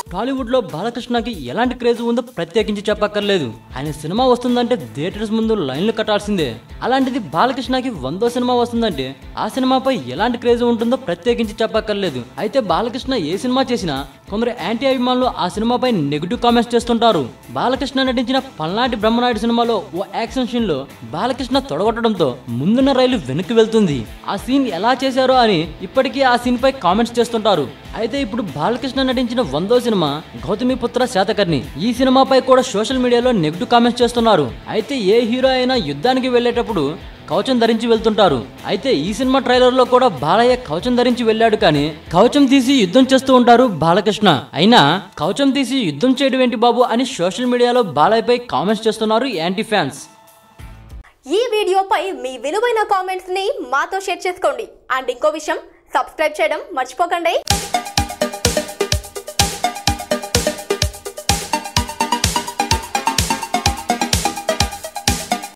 టాలీవుడ్ లో బాలకృష్ణకి ఎలాంటి క్రేజ్ ఉందో ప్రత్యేకించి చెప్పక్కర్లేదు ఆయన సినిమా వస్తుందంటే థియేటర్స్ ముందు లైన్లు కట్టాల్సిందే అలాంటిది బాలకృష్ణకి వందో సినిమా వస్తుందంటే ఆ సినిమాపై ఎలాంటి క్రేజ్ ఉంటుందో ప్రత్యేకించి చెప్పక్కర్లేదు అయితే బాలకృష్ణ ఏ సినిమా చేసినా కొందరు యాంటీ అభిమానులు ఆ సినిమాపై నెగిటివ్ కామెంట్స్ చేస్తుంటారు బాలకృష్ణ నటించిన పల్నాటి బ్రహ్మనాయుడు సినిమాలో ఓ యాక్షన్ సీన్ లో బాలకృష్ణ తొడగొట్టడంతో ముందున్న రైలు వెనక్కి వెళ్తుంది ఆ సీన్ ఎలా చేశారో అని ఇప్పటికీ ఆ సీన్ పై కామెంట్స్ చేస్తుంటారు అయితే ఇప్పుడు బాలకృష్ణ నటించిన వందో సినిమా గౌతమిపుత్ర శాతకర్ణి ఈ సినిమాపై కూడా సోషల్ మీడియాలో నెగిటివ్ కామెంట్స్ చేస్తున్నారు అయితే ఏ హీరో అయినా యుద్ధానికి వెళ్ళేటప్పుడు కవచం ధరించి వెళ్తుంటారు అయితే ఈ సినిమా ట్రైలర్ లో కూడా బాలయ్య కవచం ధరించి వెళ్ళాడు కానీ కవచం తీసి యుద్ధం చేస్తూ ఉంటారు బాలకృష్ణ అయినా కవచం తీసి యుద్ధం చేయడం ఏంటి బాబు అని సోషల్ మీడియాలో బాలయ్యపై కామెంట్స్ చేస్తున్నారు యాంటీ ఫ్యాన్స్ ఈ వీడియోపై మీ విలువైన కామెంట్స్ ని మాతో షేర్ చేసుకోండి అండ్ ఇంకో విషయం సబ్స్క్రైబ్ చేయడం మర్చిపోకండి